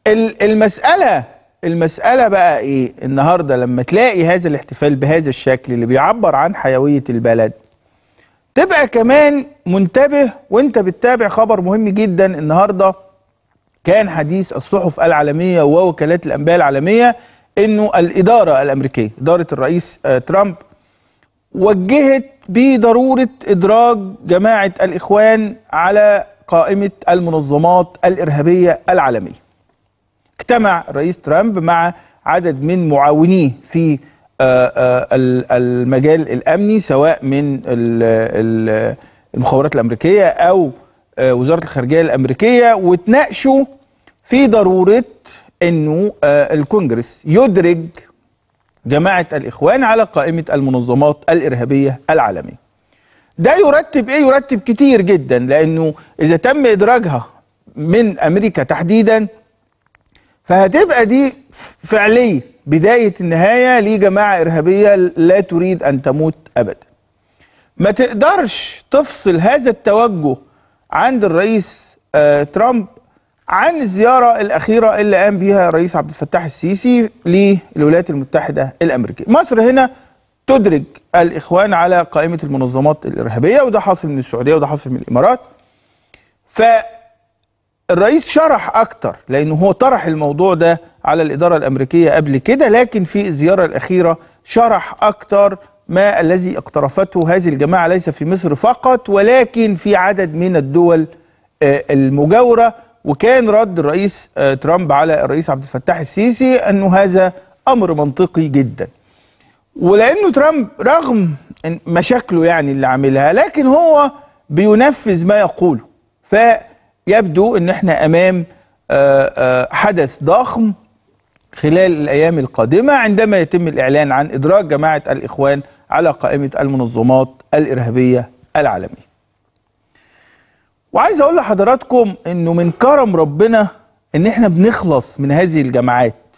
ال- المسألة المسألة بقى ايه النهاردة لما تلاقي هذا الاحتفال بهذا الشكل اللي بيعبر عن حيوية البلد تبقى كمان منتبه وانت بتتابع خبر مهم جدا النهاردة كان حديث الصحف العالمية ووكالات الأنباء العالمية انه الإدارة الأمريكية إدارة الرئيس آه، ترامب وجهت بضرورة إدراج جماعة الإخوان على قائمة المنظمات الإرهابية العالمية اجتمع الرئيس ترامب مع عدد من معاونيه في آه، آه، ال- المجال الأمني سواء من ال- ال- المخابرات الأمريكية أو آه، وزارة الخارجية الأمريكية وتناقشوا في ضرورة أنه آه، الكونجرس يدرج جماعة الإخوان على قائمة المنظمات الإرهابية العالمية ده يرتب إيه؟ يرتب كتير جدا لأنه إذا تم إدراجها من أمريكا تحديدا فهتبقى دي فعليا بداية النهاية لجماعة إرهابية لا تريد أن تموت أبدا ما تقدرش تفصل هذا التوجه عند الرئيس آه ترامب عن الزيارة الأخيرة اللي قام بيها الرئيس عبد الفتاح السيسي للولايات المتحدة الأمريكية مصر هنا تدرج الإخوان على قائمة المنظمات الإرهابية وده حاصل من السعودية وده حاصل من الإمارات فالرئيس شرح أكتر لأنه هو طرح الموضوع ده على الإدارة الأمريكية قبل كده لكن في الزيارة الأخيرة شرح أكتر ما الذي اقترفته هذه الجماعة ليس في مصر فقط ولكن في عدد من الدول آه، المجاورة وكان رد الرئيس آه، ترامب على الرئيس عبد الفتاح السيسي أنه هذا أمر منطقي جدا ولانه ترامب رغم إن مشاكله يعني اللي عاملها لكن هو بينفذ ما يقوله فيبدو ان احنا امام آه، آه، حدث ضخم خلال الايام القادمه عندما يتم الاعلان عن ادراج جماعه الاخوان على قائمه المنظمات الارهابيه العالميه. وعايز اقول لحضراتكم انه من كرم ربنا ان احنا بنخلص من هذه الجماعات